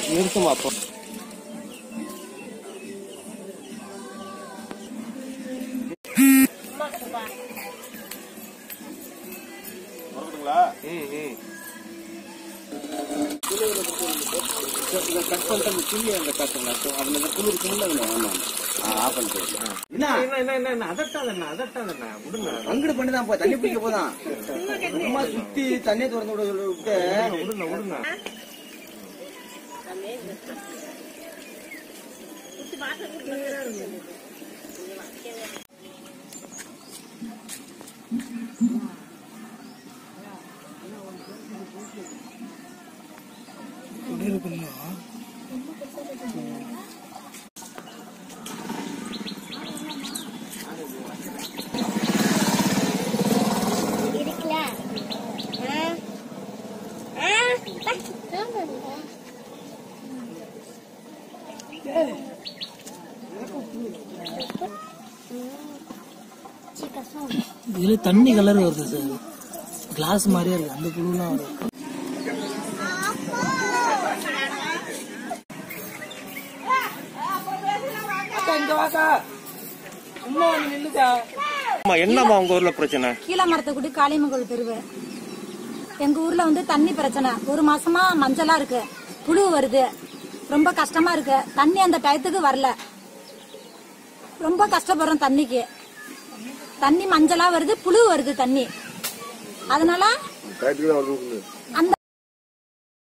நிறுத்துமா அப்போ ம் ம் இதை கட் பண்ணிட்டு அந்த புள்ளி அந்த கட்டுங்க அதுல இந்த புழு இருக்குல்ல அதுல ஆமா ஆஃப் பண்ணிட்டு என்ன என்ன என்ன என்ன என்ன அதட்டாதண்ணா அதட்டாதண்ணா விடுங்க அங்கிட்டு பண்ணி தான் போ தண்ணி பிடிக்க போதான் சும்மா சுத்தி தண்ணியை திறந்து விட சொல்லி விட்டு விடுங்க விடுங்க இருக்குல்ல ஆ ஆ இதுல தண்ணி கலர் வருது சார் கிளாஸ் மாதிரியே இருக்கு அந்த புழுலாம் வரும் அம்மா என்னம்மா உங்க ஊர்ல பிரச்சனை கீழமரத்துக்குடி காளியம்மன் தெருவு எங்க ஊர்ல வந்து தண்ணி பிரச்சனை ஒரு மாசமா மஞ்சளா இருக்கு புழு வருது ரொம்ப கஷ்டமா இருக்கு தண்ணி அந்த டயத்துக்கு வரல ரொம்ப கஷ்டப்படுறோம் தண்ணிக்கு தண்ணி மஞ்சளா வருது புழு வருது தண்ணி அதனால அந்த